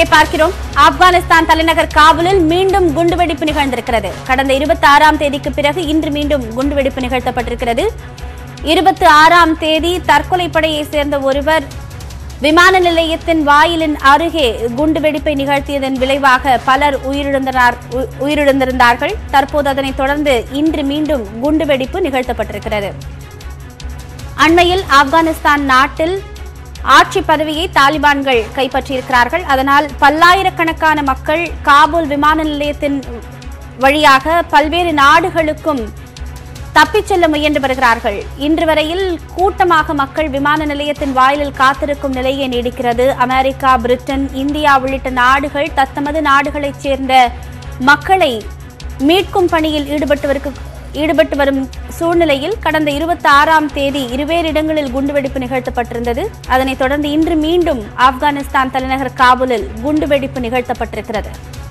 செய்தியை பார்க்கிறோம் ஆப்கானிஸ்தான் தலைநகர் காபூலில் மீண்டும் குண்டுவெடிப்பு நிகழ்ந்திருக்கிறது கடந்த இருபத்தி ஆறாம் தேதிக்கு பிறகு இன்று மீண்டும் குண்டுவெடிப்பு நிகழ்த்தப்பட்டிருக்கிறது இருபத்தி ஆறாம் தேதி தற்கொலை படையை சேர்ந்த ஒருவர் விமான நிலையத்தின் வாயிலின் அருகே குண்டுவெடிப்பை நிகழ்த்தியதன் விளைவாக பலர் உயிரிழந்தனர் உ- உயிரிழந்திருந்தார்கள் தற்போது அதனைத் தொடர்ந்து இன்று மீண்டும் குண்டுவெடிப்பு நிகழ்த்தப்பட்டிருக்கிறது அண்மையில் ஆப்கானிஸ்தான் நாட்டில் ஆட்சி பதவியை தாலிபான்கள் கைப்பற்றியிருக்கிறார்கள் அதனால் பல்லாயிரக்கணக்கான மக்கள் காபூல் விமான நிலையத்தின் வழியாக பல்வேறு நாடுகளுக்கும் தப்பிச் செல்ல முயன்று வருகிறார்கள் இன்று வரையில் கூட்டமாக மக்கள் விமான நிலையத்தின் வாயிலில் காத்திருக்கும் நிலையே நீடிக்கிறது அமெரிக்கா பிரிட்டன் இந்தியா உள்ளிட்ட நாடுகள் தத்தமது நாடுகளைச் சேர்ந்த மக்களை மீட்கும் பணியில் ஈடுபட்டு வருகு- ஈடுபட்டு வரும் சூழ்நிலையில் கடந்த இருபத்தி ஆறாம் தேதி இருவேறு இடங்களில் குண்டுவெடிப்பு நிகழ்த்தப்பட்டிருந்தது அதனைத் தொடர்ந்து இன்று மீண்டும் ஆப்கானிஸ்தான் தலைநகர் காபூலில் குண்டுவெடிப்பு நிகழ்த்தப்பட்டிருக்கிறது